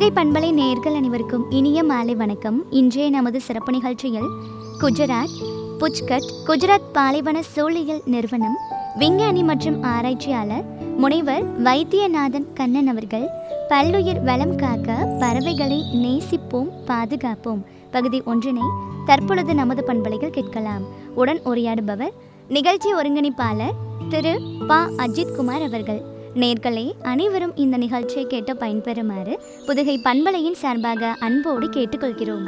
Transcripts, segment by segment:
புதுகை பண்பலை நேயர்கள் அனைவருக்கும் இனிய மாலை வணக்கம் இன்றைய நமது சிறப்பு நிகழ்ச்சியில் குஜராத் புச்கட் குஜராத் பாலைவன சூழியல் நிறுவனம் விஞ்ஞானி மற்றும் ஆராய்ச்சியாளர் முனைவர் வைத்தியநாதன் கண்ணன் அவர்கள் பல்லுயிர் வளம் காக்க பறவைகளை நேசிப்போம் பாதுகாப்போம் பகுதி ஒன்றினை தற்பொழுது நமது பண்பலையில் கேட்கலாம் உடன் உரையாடுபவர் நிகழ்ச்சி ஒருங்கிணைப்பாளர் திரு ப அஜித் குமார் அவர்கள் நேர்களே அனைவரும் இந்த நிகழ்ச்சியை கேட்டு பயன்பெறுமாறு புதுகை பண்பலையின் சார்பாக அன்போடு கேட்டுக்கொள்கிறோம்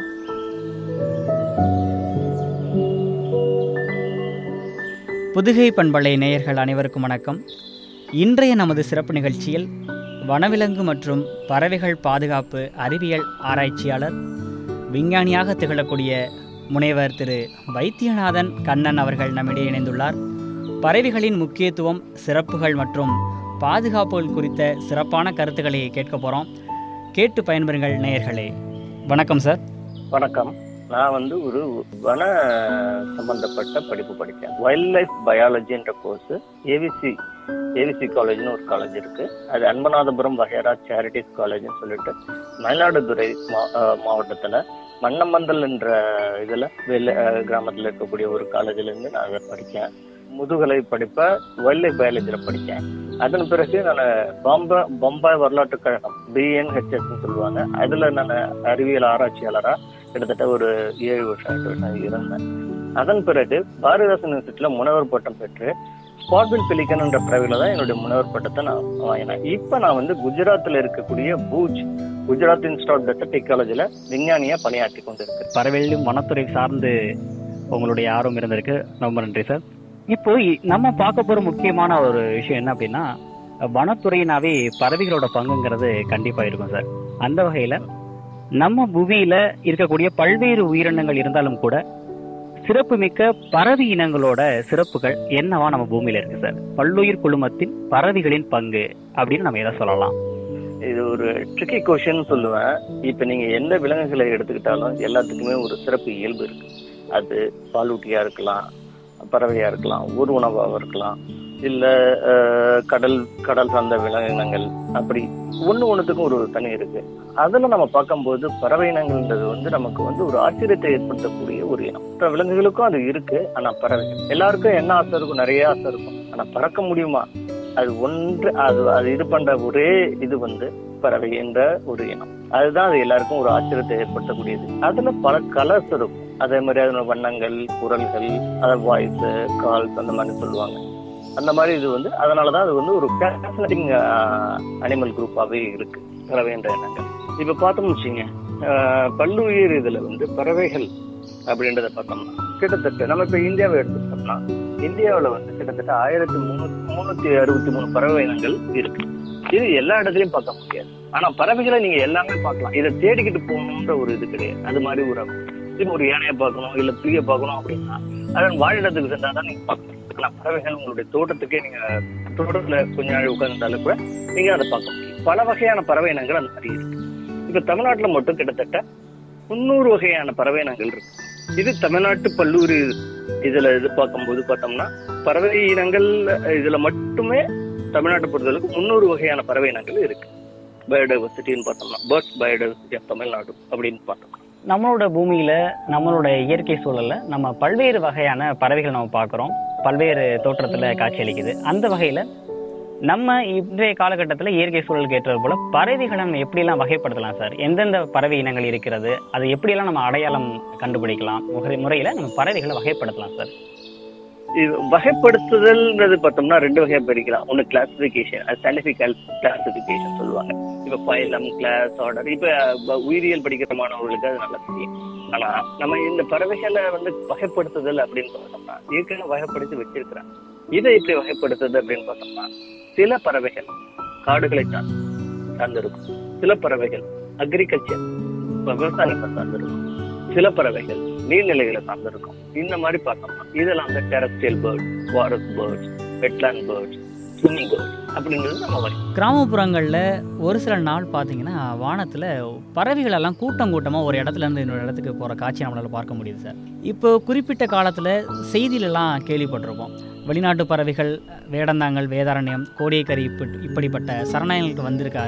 புதுகை பண்பலை நேயர்கள் அனைவருக்கும் வணக்கம் இன்றைய நமது சிறப்பு நிகழ்ச்சியில் வனவிலங்கு மற்றும் பறவைகள் பாதுகாப்பு அறிவியல் ஆராய்ச்சியாளர் விஞ்ஞானியாக திகழக்கூடிய முனைவர் திரு வைத்தியநாதன் கண்ணன் அவர்கள் நம்மிடையே இணைந்துள்ளார் பறவைகளின் முக்கியத்துவம் சிறப்புகள் மற்றும் பாதுகாப்புகள் குறித்த சிறப்பான கருத்துக்களை கேட்க போகிறோம் கேட்டு பயன்பெறுங்கள் நேயர்களே வணக்கம் சார் வணக்கம் நான் வந்து ஒரு வன சம்பந்தப்பட்ட படிப்பு படித்தேன் வைல்ட் லைஃப் பயாலஜின்ற கோர்ஸ் ஏவிசி ஏவிசி காலேஜ்னு ஒரு காலேஜ் இருக்கு அது அன்பநாதபுரம் வகைரா சேரிட்டிஸ் காலேஜ்னு சொல்லிட்டு மயிலாடுதுறை மா- அஹ் மாவட்டத்துல மன்னமந்தல் என்ற இதுல வெள்ள கிராமத்துல இருக்கக்கூடிய ஒரு காலேஜ்ல இருந்து நான் அதை படித்தேன் முதுகலை படிப்பை வைல்ட் லைஃப் பயாலஜில படித்தேன் அதன் பிறகு நான் பாம்பே பம்பாய் வரலாற்று கழகம் பிஎன்ஹெச்எஸ் சொல்லுவாங்க அதுல நான் அறிவியல் ஆராய்ச்சியாளரா கிட்டத்தட்ட ஒரு ஏழு வருஷம் எட்டு வருஷம் இருந்தேன் அதன் பிறகு பாரதிதாசன் யூனிவர்சிட்டியில முனைவர் பட்டம் பெற்று ஸ்பாட்வில் பெலிக்கன் என்ற பிறவில தான் என்னுடைய முனைவர் பட்டத்தை நான் வாங்கினேன் இப்போ நான் வந்து குஜராத்தில் இருக்கக்கூடிய பூஜ் குஜராத் இன்ஸ்டியூட் ஆஃப் டெக்னாலஜில விஞ்ஞானியா பணியாற்றி கொண்டிருக்கு பறவைகளும் வனத்துறை சார்ந்து உங்களுடைய ஆர்வம் இருந்திருக்கு ரொம்ப நன்றி சார் இப்போ இ- நம்ம பார்க்க போற முக்கியமான ஒரு விஷயம் என்ன அப்படின்னா வனத்துறையினாவே பறவைகளோட பங்குங்கிறது கண்டிப்பா இருக்கும் சார் அந்த வகையில நம்ம புவியில இருக்கக்கூடிய பல்வேறு உயிரினங்கள் இருந்தாலும் கூட சிறப்புமிக்க பறவை இனங்களோட சிறப்புகள் என்னவா நம்ம பூமியில இருக்கு சார் பல்லுயிர் குழுமத்தின் பறவைகளின் பங்கு அப்படின்னு நம்ம எதை சொல்லலாம் இது ஒரு ட்ரிக்கி கொஷின் சொல்லுவேன் இப்ப நீங்க எந்த விலங்குகளை எடுத்துக்கிட்டாலும் எல்லாத்துக்குமே ஒரு சிறப்பு இயல்பு இருக்கு அது பாலூட்டியா இருக்கலாம் பறவையா இருக்கலாம் ஊர் உணவாக இருக்கலாம் இல்ல அஹ், கடல் கடல் சார்ந்த விலங்கினங்கள் அப்படி ஒண்ணு ஒண்ணுத்துக்கும் ஒரு தனி இருக்கு அதுல நம்ம பார்க்கும்போது பறவை இனங்கள்ன்றது வந்து நமக்கு வந்து ஒரு ஆச்சரியத்தை ஏற்படுத்தக்கூடிய ஒரு இனம் மற்ற விலங்குகளுக்கும் அது இருக்கு ஆனா பறவை எல்லாருக்கும் என்ன ஆசை இருக்கும் நிறைய ஆசை இருக்கும் ஆனா பறக்க முடியுமா அது ஒன்று அது அது இது பண்ற ஒரே இது வந்து பறவை என்ற ஒரு இனம் அதுதான் அது எல்லாருக்கும் ஒரு ஆச்சரியத்தை ஏற்படுத்தக்கூடியது அதுல பல கலர்ஸ் இருக்கும் அதே மாதிரி அதோட வண்ணங்கள் குரல்கள் அத வாய்ஸ் கால்ஸ் அந்த மாதிரி சொல்லுவாங்க அந்த மாதிரி இது வந்து அதனாலதான் அது வந்து ஒரு ஃபேசினேட்டிங் அனிமல் குரூப்பாவே இருக்கு பறவை என்ற இனங்கள் இப்ப பார்த்தோம்னு வச்சுங்க ஆஹ், பல்லுயிர் இதுல வந்து பறவைகள் அப்படின்றத பார்த்தோம்னா கிட்டத்தட்ட நம்ம இப்ப இந்தியாவை எடுத்துக்கிட்டோம்னா இந்தியாவுல வந்து கிட்டத்தட்ட ஆயிரத்தி முன்னூத்தி முன்னூத்தி அறுபத்தி மூணு பறவை இனங்கள் இருக்கு இது எல்லா இடத்துலயும் பார்க்க முடியாது ஆனா பறவைகளை நீங்க எல்லாமே பார்க்கலாம் இதை தேடிக்கிட்டு போகணுன்ற ஒரு இது கிடையாது அது மாதிரி ஒரு இப்போ ஒரு யானையை பார்க்கணும் இல்ல புலியை பார்க்கணும் அப்படின்னா அதன் வாழிடத்துக்கு சென்றா தான் நீங்க பார்க்கணும் ஆனா பறவைகள் உங்களுடைய தோட்டத்துக்கே நீங்க தோட்டத்துல கொஞ்ச நாள் உட்கார்ந்தாலும் கூட நீங்க அதை பார்க்க முடியும் பல வகையான பறவை இனங்கள் அந்த மாதிரி இருக்கு இப்ப தமிழ்நாட்டுல மட்டும் கிட்டத்தட்ட முந்நூறு வகையான பறவை இனங்கள் இருக்கு இது தமிழ்நாட்டு பல்லூர் இதுல இது பார்க்கும்போது பார்த்தோம்னா பறவை இனங்கள் இதுல மட்டுமே தமிழ்நாட்டை பொறுத்தளவுக்கு முந்நூறு வகையான பறவை இனங்கள் இருக்கு பயோடைவர்சிட்டின்னு பார்த்தோம்னா பேர்ட்ஸ் பயோடைவர்சிட்டி ஆஃப் தமிழ்நாடு அப்படின்னு பார்த்தோம் நம்மளோட பூமியில நம்மளோட இயற்கை சூழல்ல நம்ம பல்வேறு வகையான பறவைகள் நம்ம பார்க்குறோம் பல்வேறு தோற்றத்துல காட்சியளிக்குது அந்த வகையில நம்ம இன்றைய காலகட்டத்துல இயற்கை சூழலுக்கு ஏற்றது போல பறவைகளை நம்ம எப்படியெல்லாம் வகைப்படுத்தலாம் சார் எந்தெந்த பறவை இனங்கள் இருக்கிறது அதை எப்படியெல்லாம் நம்ம அடையாளம் கண்டுபிடிக்கலாம் முறை முறையில நம்ம பறவைகளை வகைப்படுத்தலாம் சார் இது வகைப்படுத்துதல்ன்றது பார்த்தோம்னா ரெண்டு வகையா பிரிக்கலாம் ஒன்னு கிளாசிபிகேஷன் அது சயின்டிபிக் கிளாசிபிகேஷன் சொல்லுவாங்க இப்ப பைலம் கிளாஸ் ஆர்டர் இப்ப ப- உயிரியல் படிக்கிற மாணவர்களுக்கு அது நல்லா தெரியும் ஆனா நம்ம இந்த பறவைகளை வந்து வகைப்படுத்துதல் அப்படின்னு பார்த்தோம்னா ஏற்கனவே வகைப்படுத்தி வச்சிருக்கிறாங்க இதை எப்படி வகைப்படுத்துது அப்படின்னு பார்த்தோம்னா சில பறவைகள் காடுகளை சார்ந்து சார்ந்திருக்கும் சில பறவைகள் அக்ரிகல்ச்சர் விவசாயத்தை சார்ந்திருக்கும் சில பறவைகள் நீர்நிலைகளை சார்ந்திருக்கும் இந்த மாதிரி பார்த்தோம்னா இதெல்லாம் வந்து terrestrial birds forest birds wetland birds swimming birds அப்படிங்கிறது நம்ம வகை கிராமப்புறங்களில் ஒரு சில நாள் பார்த்தீங்கன்னா வானத்தில் பறவைகள் எல்லாம் கூட்டம் கூட்டமாக ஒரு இடத்துல இருந்து இன்னொரு இடத்துக்கு போகிற காட்சி நம்மளால் பார்க்க முடியுது சார் இப்போ குறிப்பிட்ட காலத்தில் செய்தியிலலாம் கேள்விப்பட்டிருப்போம் வெளிநாட்டு பறவைகள் வேடந்தாங்கல் வேதாரண்யம் கோடியக்கரை இப்படி இப்படிப்பட்ட சரணாலயங்களுக்கு வந்திருக்கா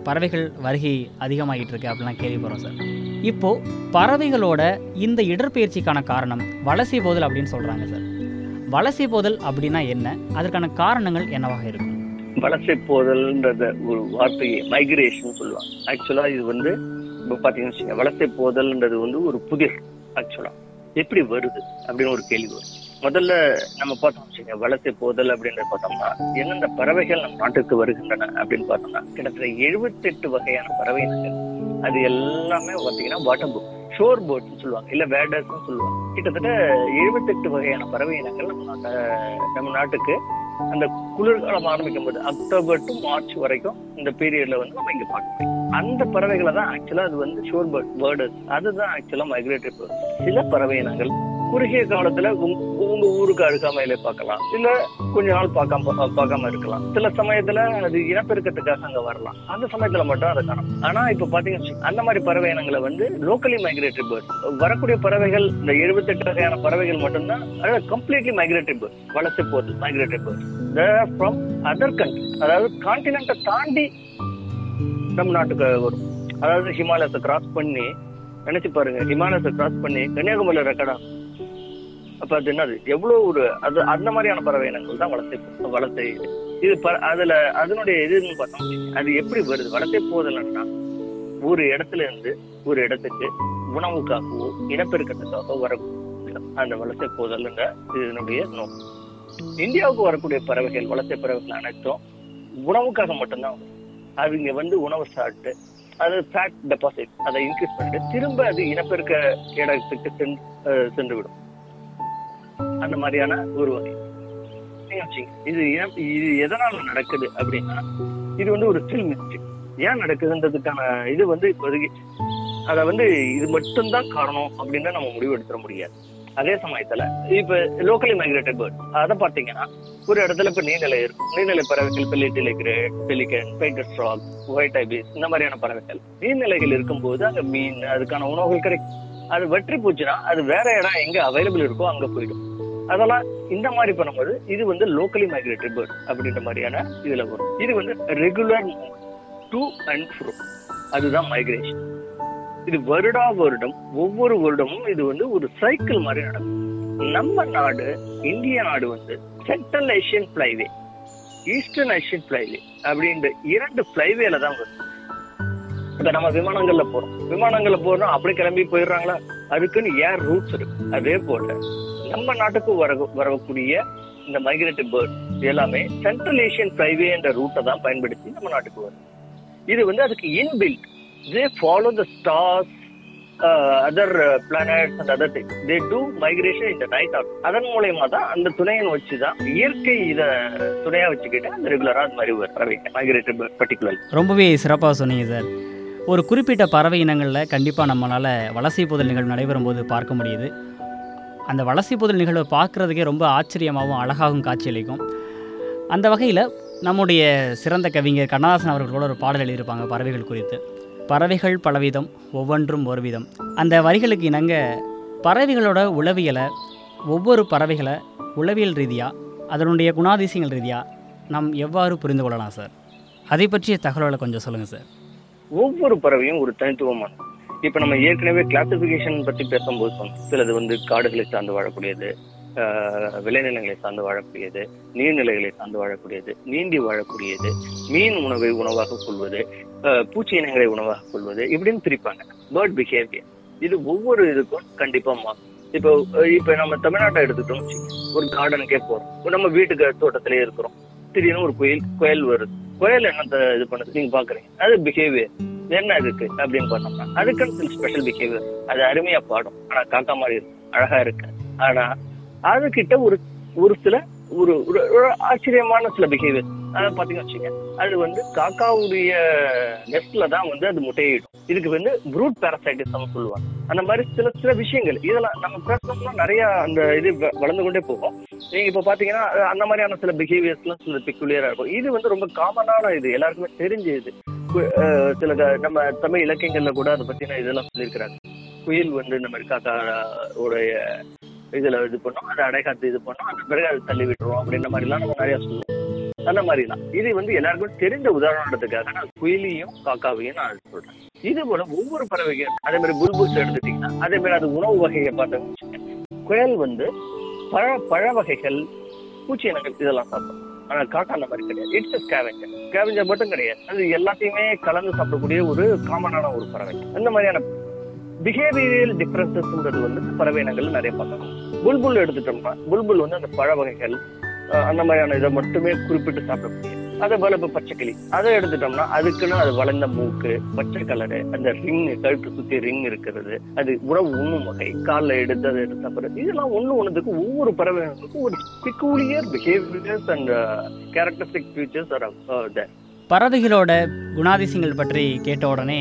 பறவைகள் வருகை அதிகமாகிட்டு இருக்கு அப்படிலாம் கேள்விப்படுறோம் சார் இப்போ பறவைகளோட இந்த இடற்பெயர்ச்சிக்கான காரணம் வலசை போதல் அப்படின்னு சொல்றாங்க சார் வலசை போதல் அப்படின்னா என்ன அதற்கான காரணங்கள் என்னவாக இருக்கும் வலசை போதல்ன்றத ஒரு வார்த்தையை மைக்ரேஷன் சொல்லுவாங்க ஆக்சுவலா இது வந்து இப்போ பாத்தீங்கன்னு வச்சுக்கோங்க, வலசை போதல்ன்றது வந்து ஒரு புதிர் ஆக்சுவலா எப்படி வருது அப்படின்னு ஒரு கேள்வி வரும் முதல்ல நம்ம பார்த்தோம் வச்சுங்க வலசை போதல் அப்படின்றத பார்த்தோம்னா எந்தெந்த பறவைகள் நம் நாட்டுக்கு வருகின்றன அப்படின்னு பார்த்தோம்னா கிட்டத்தட்ட எழுபத்தெட்டு வகையான பறவை இனங்கள் அது எல்லாமே பார்த்தீங்கன்னா வாட்டர் போட் ஷோர் போட்னு சொல்லுவாங்க இல்ல வேடர்ஸ்னு சொல்லுவாங்க கிட்டத்தட்ட எழுபத்தெட்டு வகையான பறவை இனங்கள் நம்ம நாட்ட நம்ம நாட்டுக்கு அந்த குளிர்காலம் ஆரம்பிக்கும் போது அக்டோபர் டு மார்ச் வரைக்கும் இந்த பீரியட்ல வந்து நம்ம இங்க பார்க்க முடியும் அந்த பறவைகளை தான் ஆக்சுவலா அது வந்து ஷோர் பேர்ட் பேர்டர்ஸ் அதுதான் ஆக்சுவலா மைக்ரேட்டரி பேர்ட் சில பறவை இனங்கள் குறுகிய காலத்துல உங்க உங்க ஊருக்கு அருகாமையில பார்க்கலாம் இல்ல கொஞ்ச நாள் பார்க்காம பார்க்காம இருக்கலாம் சில சமயத்துல அது இனப்பெருக்கத்துக்காக அங்க வரலாம் அந்த சமயத்துல மட்டும் அதை காணும் ஆனா இப்ப பாத்தீங்கன்னு வச்சுக்கோங்க, அந்த மாதிரி பறவை இனங்களை வந்து லோக்கலி மைக்ரேட்டரி பேர்ட் வரக்கூடிய பறவைகள் இந்த எழுபத்தெட்டு வகையான பறவைகள் மட்டும்தான் அதாவது கம்ப்ளீட்லி மைக்ரேட்டரி பேர்ட் வளர்ச்சி போகுது migratory bird from other country அதாவது கான்டினென்ட்டை தாண்டி நம்ம நாட்டுக்கு வரும் அதாவது ஹிமாலயத்தை கிராஸ் பண்ணி நினைச்சு பாருங்க ஹிமாலயத்தை கிராஸ் பண்ணி கன்னியாகுமரியில ரெக்கார்டா அப்ப அது என்னது எவ்வளவு ஒரு அது அந்த மாதிரியான பறவை இனங்கள் தான் வளர்த்தை வளர்த்தை இது இது ப- அதுல அதனுடைய இதுன்னு பார்த்தோம் அது எப்படி வருது வளர்த்தை போதல்னா ஒரு இடத்துல இருந்து ஒரு இடத்துக்கு உணவுக்காகவோ இனப்பெருக்கத்துக்காகவோ வர அந்த வளர்த்தை போதல்ன்ற இதனுடைய நோக்கம் இந்தியாவுக்கு வரக்கூடிய பறவைகள் வளர்த்தை பறவைகள் அனைத்தும் உணவுக்காக மட்டும்தான் வரும். அது இங்க வந்து உணவு சாப்பிட்டு அது ஃபேட் டெபாசிட் அதை இன்க்ரீஸ் பண்ணிட்டு திரும்ப அது இனப்பெருக்க இடத்துக்கு சென்று அஹ், சென்று விடும் அந்த மாதிரியான ஒரு வகை நீங்க வச்சுங்க, இது ஏன் இது எதனால நடக்குது அப்படின்னா இது வந்து ஒரு ஸ்டில் மிஸ்ட்ரி ஏன் நடக்குதுன்றதுக்கான இது வந்து இப்போதைக்கு அத வந்து இது மட்டும்தான் காரணம் அப்படின்னு நம்ம முடிவு எடுத்துட முடியாது அதே சமயத்துல இப்ப லோக்கலி மைக்ரேட்டட் பேர்ட் அதை பாத்தீங்கன்னா ஒரு இடத்துல இப்ப நீர்நிலை இருக்கும் நீர்நிலை பறவைகள் பெல்லிட்டிலை great pelican painter stork white ibis இந்த மாதிரியான பறவைகள் நீர்நிலைகள் இருக்கும்போது அங்க மீன் அதுக்கான உணவுகள் கிடைக்கும் அது வெற்றி போச்சுன்னா அது வேற இடம் எங்க அவைலபிள் இருக்கோ அங்க போயிடும் அதெல்லாம் இந்த மாதிரி பண்ணும்போது இது வந்து லோக்கலி மைக்ரேட்டட் பேர்ட் அப்படின்ற மாதிரியான இதுல வரும் இது வந்து ரெகுலர் டு அண்ட் ஃப்ரோ அதுதான் மைக்ரேஷன் இது வருடா வருடம் ஒவ்வொரு வருடமும் இது வந்து ஒரு சைக்கிள் மாதிரி நடக்கும் நம்ம நாடு இந்திய நாடு வந்து central Asian flyway eastern Asian flyway அப்படின்ற இரண்டு பிளைவேல தான் வரும் இப்ப நம்ம விமானங்கள்ல போறோம் விமானங்கள்ல போறோம் அப்படி கிளம்பி போயிடுறாங்களா அதுக்குன்னு ஏர் ரூட்ஸ் இருக்கு அதே போல நம்ம நாட்டுக்கு வர வரக்கூடிய இந்த மைக்ரேட்டிவ் பேர்ட் எல்லாமே சென்ட்ரல் ஏஷியன் பிளைவே என்ற ரூட்டை தான் பயன்படுத்தி நம்ம நாட்டுக்கு வரும் இது வந்து அதுக்கு inbuilt they follow the stars other planets and other thing they do migration இந்த நைட் அவுட் அதன் மூலயமா தான் அந்த துணையன் வச்சு தான் இயற்கை இத துணையா வச்சுக்கிட்டு அந்த ரெகுலரா அது மாதிரி பறவை மைக்ரேட்டட் பர்டிகுலர் ரொம்பவே சிறப்பாக சொன்னீங்க சார் ஒரு குறிப்பிட்ட பறவை இனங்களில் கண்டிப்பாக நம்மளால் வலசை புதல் நிகழ்வு நடைபெறும் போது பார்க்க முடியுது அந்த வலசை புதல் நிகழ்வை பார்க்குறதுக்கே ரொம்ப ஆச்சரியமாகவும் அழகாகவும் காட்சியளிக்கும் அந்த வகையில் நம்முடைய சிறந்த கவிஞர் கண்ணதாசன் அவர்களோட ஒரு பாடல் எழுதியிருப்பாங்க பறவைகள் குறித்து பறவைகள் பலவிதம் ஒவ்வொன்றும் ஒரு விதம் அந்த வரிகளுக்கு இணங்க பறவைகளோட உளவியலை ஒவ்வொரு பறவைகளை உளவியல் ரீதியாக அதனுடைய குணாதிசயங்கள் ரீதியாக நாம் எவ்வாறு புரிந்து கொள்ளலாம் சார் அதை பற்றிய தகவல்களை கொஞ்சம் சொல்லுங்கள் சார் ஒவ்வொரு பறவையும் ஒரு தனித்துவமானது இப்ப நம்ம ஏற்கனவே கிளாசிபிகேஷன் பத்தி பேசும்போது சொன்னோம் சிலது வந்து காடுகளை சார்ந்து வாழக்கூடியது ஆஹ் விளைநிலங்களை சார்ந்து வாழக்கூடியது நீர்நிலைகளை சார்ந்து வாழக்கூடியது நீந்தி வாழக்கூடியது மீன் உணவை உணவாக கொள்வது ஆஹ் பூச்சி இனங்களை உணவாக கொள்வது இப்படின்னு பிரிப்பாங்க பேர்ட் பிஹேவியர் இது ஒவ்வொரு இதுக்கும் கண்டிப்பா மாறும் இப்போ இப்ப நம்ம தமிழ்நாட்டை எடுத்துட்டோம் வச்சுக்கோங்க. ஒரு கார்டனுக்கே போறோம் இப்ப நம்ம வீட்டுக்கு தோட்டத்திலே இருக்கிறோம் திடீர்னு ஒரு குயில் குயல் வருது குயல் என்னத்த இது பண்ணுது நீங்க பாக்குறீங்க அது பிஹேவியர் என்ன இருக்கு அப்படின்னு பண்ணோம்னா அதுக்குன்னு சில ஸ்பெஷல் பிஹேவியர் அது அருமையா பாடும் ஆனா காக்கா மாதிரி இருக்கும் அழகா இருக்கு ஆனா அதுகிட்ட ஒரு ஒரு சில ஒரு ஒரு ஒரு ஆச்சரியமான சில பிஹேவியர் அதை பாத்தீங்கன்னு வச்சுங்க அது வந்து காக்காவுடைய நெஸ்ட்ல தான் வந்து அது முட்டையிடும் இதுக்கு வந்து ப்ரூட் பேரசைட்டிசம் சொல்லுவாங்க அந்த மாதிரி சில சில விஷயங்கள் இதெல்லாம் நம்ம பேசணும்னா நிறைய அந்த இது வ- வளர்ந்து கொண்டே போகும் நீங்க இப்ப பாத்தீங்கன்னா அஹ், அந்த மாதிரியான சில பிஹேவியர்ஸ்லாம் சில பெக்குலியரா இருக்கும் இது வந்து ரொம்ப காமனான இது எல்லாருக்குமே தெரிஞ்ச இது கு- அஹ், சில க- நம்ம தமிழ் இலக்கியங்கள்ல கூட அதை பத்தின இதெல்லாம் சொல்லியிருக்கிறாங்க குயில் வந்து இந்த மாதிரி காக்கா உடைய இதுல இது பண்ணோம் அதை அடைகாத்து இது பண்ணோம் அந்த பிறகு அது தள்ளி விட்டுருவோம் அப்படின்ற மாதிரிலாம் நம்ம நிறைய சொல்லுவோம் அந்த மாதிரி தான் இது வந்து எல்லாருக்கும் தெரிந்த உதாரணத்துக்காக நான் குயிலியும் காக்காவையும் நான் சொல்றேன் இது போல ஒவ்வொரு பறவைகள் அதே மாதிரி புல்புல்ஸ் எடுத்துட்டீங்கன்னா அதே மாதிரி அது உணவு வகையை பார்த்தோம்னு வச்சுக்கோங்க. குயல் வந்து பழ பழ வகைகள் பூச்சி இனங்கள் இதெல்லாம் சாப்பிடும் ஆனா காக்கா அந்த மாதிரி கிடையாது இட்ஸ் ஸ்கேவெஞ்சர் ஸ்கேவெஞ்சர் மட்டும் கிடையாது அது எல்லாத்தையுமே கலந்து சாப்பிடக்கூடிய ஒரு காமனான ஒரு பறவை அந்த மாதிரியான பிஹேவியரியல் டிஃபரன்சஸ்ன்றது வந்து பறவை இனங்கள் நிறைய பார்க்கணும் புல்புல் எடுத்துட்டோம்னா புல்புல் வந்து அந்த பழ வகைகள் அஹ், அந்த மாதிரியான இதை மட்டுமே குறிப்பிட்டு சாப்பிடக்கூடிய அதே போல இப்ப பச்சைக்கிளி அதை எடுத்துட்டோம்னா அதுக்குன்னு அது வளர்ந்த மூக்கு பச்சை கலரு அந்த ரிங் கழுத்து சுத்தி ரிங் இருக்கிறது அது உணவு உண்ணும் வகை காலில் எடுத்து அதை எடுத்து சாப்பிடுறது இதெல்லாம் ஒண்ணு ஒண்ணுக்கு ஒவ்வொரு பறவை இனங்களுக்கும் ஒரு peculiar behaviours and characteristic features are there பறவைகளோட குணாதிசயங்கள் பற்றி கேட்ட உடனே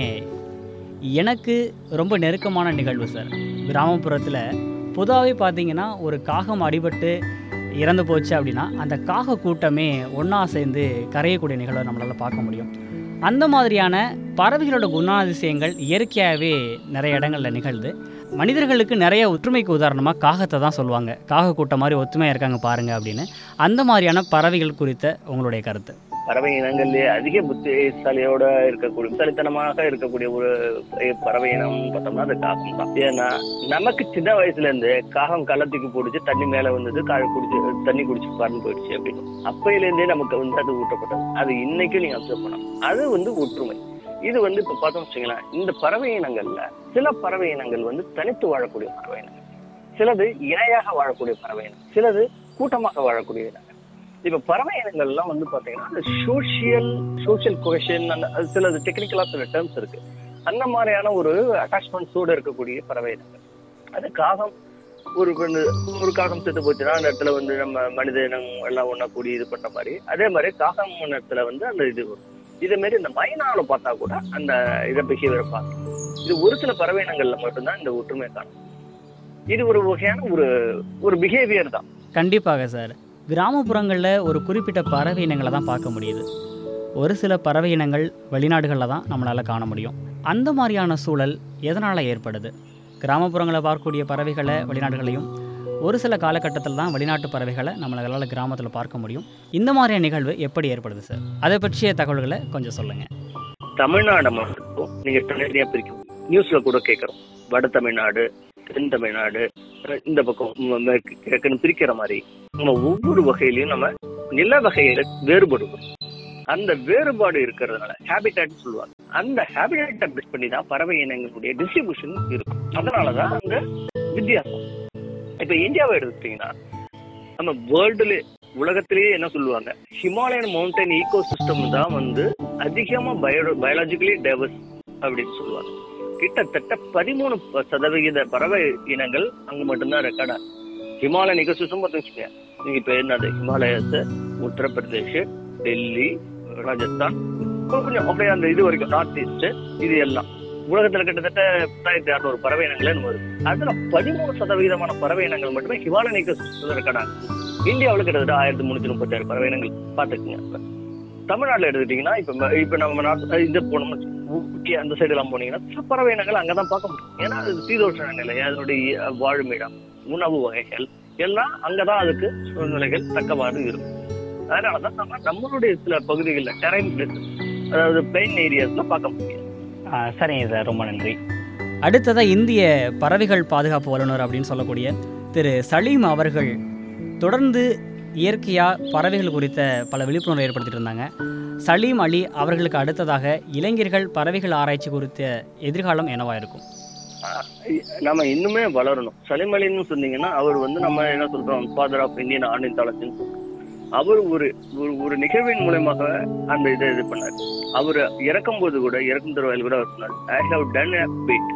எனக்கு ரொம்ப நெருக்கமான நிகழ்வு சார் கிராமப்புறத்தில் பொதுவாகவே பார்த்தீங்கன்னா ஒரு காகம் அடிபட்டு இறந்து போச்சு அப்படின்னா அந்த காக கூட்டமே ஒன்றா சேர்ந்து கரையக்கூடிய நிகழ்வை நம்மளால் பார்க்க முடியும் அந்த மாதிரியான பறவைகளோட குணாதிசயங்கள் இயற்கையாகவே நிறைய இடங்களில் நிகழ்து மனிதர்களுக்கு நிறைய ஒற்றுமைக்கு உதாரணமாக காகத்தை தான் சொல்லுவாங்க காக கூட்டம் மாதிரி ஒத்துமையாக இருக்காங்க பாருங்க அப்படின்னு அந்த மாதிரியான பறவைகள் குறித்த உங்களுடைய கருத்து பறவை இனங்கள்லயே அதிக புத்திசாலியோட இருக்கக்கூடிய புத்திசாலித்தனமாக இருக்கக்கூடிய ஒரு பறவை இனம் பார்த்தோம்னா அது காகம் தான் ஏன்னா நமக்கு சின்ன வயசுல இருந்து காகம் கள்ளத்துக்கு போடுச்சு தண்ணி மேல வந்தது காய் குடிச்சு தண்ணி குடிச்சு பறந்து போயிடுச்சு அப்படின்னு அப்பையில இருந்தே நமக்கு வந்து அது ஊட்டப்பட்டது அது இன்னைக்கும் நீங்க அப்சர்வ் பண்ணலாம் அது வந்து ஒற்றுமை இது வந்து இப்ப பார்த்தோம் வச்சுங்களேன் இந்த பறவை இனங்கள்ல சில பறவை இனங்கள் வந்து தனித்து வாழக்கூடிய பறவை இனங்கள் சிலது இணையாக வாழக்கூடிய பறவை இனம் சிலது கூட்டமாக வாழக்கூடிய இனங்கள் இப்ப பறவை இனங்கள்லாம் வந்து பாத்தீங்கன்னா அந்த சோசியல் சோசியல் கொஷன் அந்த அது சில டெக்னிக்கலா சில டேர்ம்ஸ் இருக்கு அந்த மாதிரியான ஒரு அட்டாச்மெண்ட்ஸோட இருக்கக்கூடிய பறவை இனங்கள் அது காகம் ஒரு வந்து ஒரு காகம் செத்து போச்சுன்னா அந்த இடத்துல வந்து நம்ம மனித இனம் எல்லாம் ஒண்ணா கூடி இது பண்ற மாதிரி அதே மாதிரி காகம் இடத்துல வந்து அந்த இது வரும் இதே மாதிரி இந்த மைனால பார்த்தா கூட அந்த இதை பிஹேவியரை பார்க்கலாம் இது ஒரு சில பறவை இனங்கள்ல மட்டும்தான் இந்த ஒற்றுமை காணும் இது ஒரு வகையான ஒரு ஒரு பிஹேவியர் தான் கண்டிப்பாக சார் கிராமப்புறங்களில் ஒரு குறிப்பிட்ட பறவை இனங்களை தான் பார்க்க முடியுது ஒரு சில பறவை இனங்கள் வெளிநாடுகளில் தான் நம்மளால் காண முடியும் அந்த மாதிரியான சூழல் எதனால் ஏற்படுது கிராமப்புறங்களில் பார்க்கக்கூடிய பறவைகளை வெளிநாடுகளையும் ஒரு சில காலகட்டத்தில் தான் வெளிநாட்டு பறவைகளை நம்மளால் கிராமத்தில் பார்க்க முடியும் இந்த மாதிரியான நிகழ்வு எப்படி ஏற்படுது சார் அதை பற்றிய தகவல்களை கொஞ்சம் சொல்லுங்கள் தமிழ்நாடு மட்டும் நீங்க தனித்தனியா பிரிக்கும் நியூஸ்ல கூட கேட்கறோம் வட தமிழ்நாடு தென் தமிழ்நாடு அஹ் இந்த பக்கம் ம- மேற்கு கிழக்குன்னு பிரிக்கிற மாதிரி நம்ம ஒவ்வொரு வகையிலையும் நம்ம நில வகையில வேறுபடுவோம் அந்த வேறுபாடு இருக்கிறதுனால ஹேபிட்டாட் சொல்லுவாங்க அந்த ஹேபிட்டாட்டை பேஸ் பண்ணி தான் பறவை இனங்களுடைய டிஸ்ட்ரிபியூஷன் இருக்கும் அதனாலதான் அந்த வித்தியாசம் இப்ப இந்தியாவை எடுத்துட்டீங்கன்னா நம்ம வேர்ல்டுல உலகத்திலேயே என்ன சொல்லுவாங்க ஹிமாலயன் மவுண்டன் ஈகோ சிஸ்டம் தான் வந்து அதிகமா பயோ பயாலஜிக்கலி டைவர்ஸ் அப்படின்னு சொல்லுவாங்க கிட்டத்தட்ட பதிமூணு ப- சதவிகித பறவை இனங்கள் அங்க மட்டும்தான் ரெக்கார்டா ஹிமாலயன் ஈகோ சிஸ்டம் பார்த்துச்சுங்க நீங்க இப்ப என்னது ஹிமாலயஸ் உத்தரப்பிரதேஷ் டெல்லி ராஜஸ்தான் கொஞ்சம் அப்படியே அந்த இது வரைக்கும் நார்த் ஈஸ்ட் இது எல்லாம் உலகத்துல கிட்டத்தட்ட பத்தாயிரத்தி அறுநூறு பறவை இனங்கள் என்னமோ இருக்கு அதுல பதிமூணு சதவீதமான பறவை இனங்கள் மட்டுமே ஹிமாலயன் ஈகோ சிஸ்டம் ரெக்கார்டா இந்தியாவுல கிட்டத்தட்ட ஆயிரத்தி முன்னூத்தி முப்பத்தாறு பறவை இனங்கள் பாத்துக்குங்க இப்ப. தமிழ்நாட்டுல எடுத்துக்கிட்டீங்கன்னா இப்ப ம- இப்ப நம்ம நாட்டு இது போனோம்னு வச்சுக்கோங்க. ஊட்டி அந்த சைடு எல்லாம் போனீங்கன்னா சில பறவை இனங்கள் அங்கதான் பார்க்க முடியும் ஏன்னா அது சீதோஷண நிலை அதனுடைய வாழுமிடம் உணவு வகைகள் எல்லாம் அங்கதான் அதுக்கு சூழ்நிலைகள் தக்கவாறு இருக்கும் அதனாலதான் நம்ம நம்மளுடைய சில பகுதிகளில் டெரைன் பிளேசஸ் அதாவது பிளைன் ஏரியாஸ்ல பார்க்க முடியும் சரிங்க சார் ரொம்ப நன்றி அடுத்ததாக இந்திய பறவைகள் பாதுகாப்பு வல்லுநர் அப்படின்னு சொல்லக்கூடிய திரு சலீம் அவர்கள் தொடர்ந்து இயற்கையாக பறவைகள் குறித்த பல விழிப்புணர்வு ஏற்படுத்திட்டு இருந்தாங்க சலீம் அலி அவர்களுக்கு அடுத்ததாக இளைஞர்கள் பறவைகள் ஆராய்ச்சி குறித்த எதிர்காலம் என்னவா இருக்கும் ஆஹ் நம்ம இன்னுமே வளரணும் சலிமலின்னு சொன்னீங்கன்னா அவர் வந்து நம்ம என்ன சொல்றோம் ஃபாதர் ஆஃப் இந்தியன் ஆர்னித்தாலஜின்னு சொல்றோம் அவர் ஒரு ஒரு ஒரு நிகழ்வின் மூலமாக அந்த இதை இது பண்ணார் அவர் இறக்கும் போது கூட இறக்கும் தருவாயில் கூட அவர் சொன்னார் I have done a bit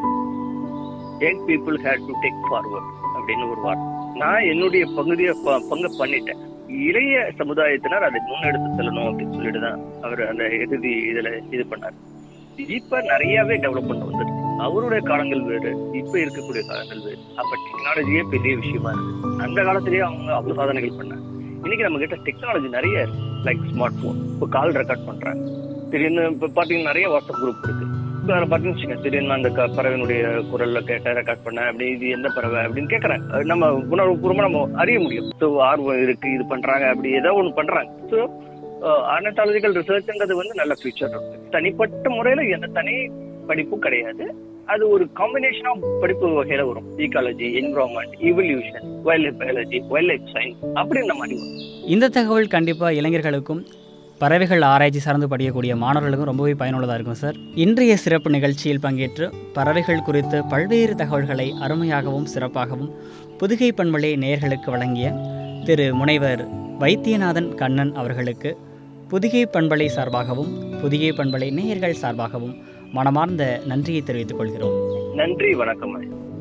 young people had to take forward அப்படின்னு ஒரு வார்த்தை நான் என்னுடைய பகுதியை ப- பங்கு பண்ணிட்டேன் இளைய சமுதாயத்தினர் அதை முன்னெடுத்து செல்லணும் அப்படின்னு சொல்லிட்டு தான் அவர் அந்த இறுதி இதுல இது பண்ணார் இப்ப நிறையவே டெவலப்மெண்ட் வந்துருச்சு அவருடைய காலங்கள் வேறு இப்ப இருக்கக்கூடிய காலங்கள் வேறு அப்ப டெக்னாலஜியே பெரிய விஷயமா இருக்கு அந்த காலத்திலேயே அவங்க அவ்வளவு சாதனைகள் பண்ணாங்க இன்னைக்கு நம்ம கிட்ட டெக்னாலஜி நிறைய இருக்கு லைக் ஸ்மார்ட் போன் இப்போ கால் ரெக்கார்ட் பண்றாங்க திடீர்னு இப்ப பாத்தீங்கன்னா நிறைய வாட்ஸ்அப் குரூப் இருக்கு இப்போ வேற பாத்தீங்கன்னு வச்சுக்கோங்க, திடீர்னு அந்த க- பறவையினுடைய குரல்ல கேட்ட ரெக்கார்ட் பண்ண அப்படி இது எந்த பறவை அப்படின்னு கேட்கறேன் அது நம்ம உணர்வுபூர்வமா நம்ம அறிய முடியும் ஸோ ஆர்வம் இருக்கு இது பண்றாங்க அப்படி ஏதோ ஒண்ணு பண்றாங்க ஸோ ஆர்னட்டாலஜிக்கல் ரிசர்ச்ன்றது வந்து நல்ல ஃபியூச்சர் இருக்கு தனிப்பட்ட முறையில எந்த தனி படிப்பும் கிடையாது அது ஒரு காம்பினேஷன் ஆஃப் படிப்பு வகையில வரும் ecology environment evolution wild life biology wild life science அப்படின்ற மாதிரி வரும் இந்த தகவல் கண்டிப்பாக இளைஞர்களுக்கும் பறவைகள் ஆராய்ச்சி சார்ந்து படிக்கக்கூடிய மாணவர்களுக்கும் ரொம்பவே பயனுள்ளதாக இருக்கும் சார் இன்றைய சிறப்பு நிகழ்ச்சியில் பங்கேற்று பறவைகள் குறித்து பல்வேறு தகவல்களை அருமையாகவும் சிறப்பாகவும் புதுகை பண்பலை நேயர்களுக்கு வழங்கிய திரு முனைவர் வைத்தியநாதன் கண்ணன் அவர்களுக்கு புதுகை பண்பலை சார்பாகவும் புதுகை பண்பலை நேயர்கள் சார்பாகவும் மனமார்ந்த நன்றியை தெரிவித்துக் கொள்கிறோம் நன்றி வணக்கம்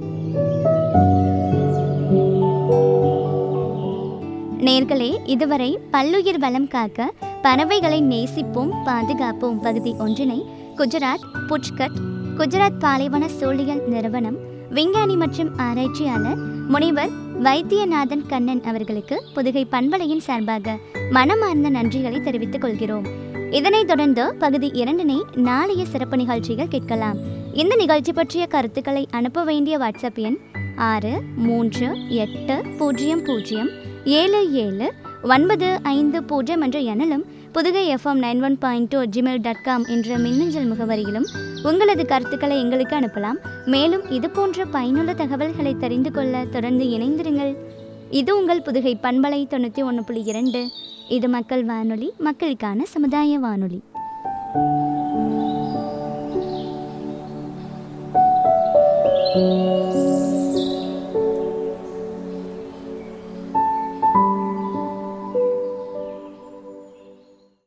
நேர்களே இதுவரை பல்லுயிர் வளம் காக்க பறவைகளை நேசிப்போம் பாதுகாப்போம் பகுதி ஒன்றினை குஜராத் புச்கட் குஜராத் பாலைவன சூழியல் நிறுவனம் விஞ்ஞானி மற்றும் ஆராய்ச்சியாளர் முனைவர் வைத்தியநாதன் கண்ணன் அவர்களுக்கு புதுகை பண்பலையின் சார்பாக மனமார்ந்த நன்றிகளை தெரிவித்துக் கொள்கிறோம் இதனைத் தொடர்ந்து பகுதி இரண்டினை நாளைய சிறப்பு நிகழ்ச்சிகள் கேட்கலாம் இந்த நிகழ்ச்சி பற்றிய கருத்துக்களை அனுப்ப வேண்டிய வாட்ஸ்அப் எண் ஆறு மூன்று எட்டு பூஜ்ஜியம் பூஜ்ஜியம் ஏழு ஏழு ஒன்பது ஐந்து பூஜ்ஜியம் என்ற எண்ணிலும் Pudugai FM nine one point two Gmail dot com என்ற மின்னஞ்சல் முகவரியிலும் உங்களது கருத்துக்களை எங்களுக்கு அனுப்பலாம் மேலும் இது போன்ற பயனுள்ள தகவல்களை தெரிந்து கொள்ள தொடர்ந்து இணைந்திருங்கள் இது உங்கள் புதுகை பண்பலை தொண்ணூற்றி ஒன்று புள்ளி இரண்டு இது மக்கள் வானொலி மக்களுக்கான சமுதாய வானொலி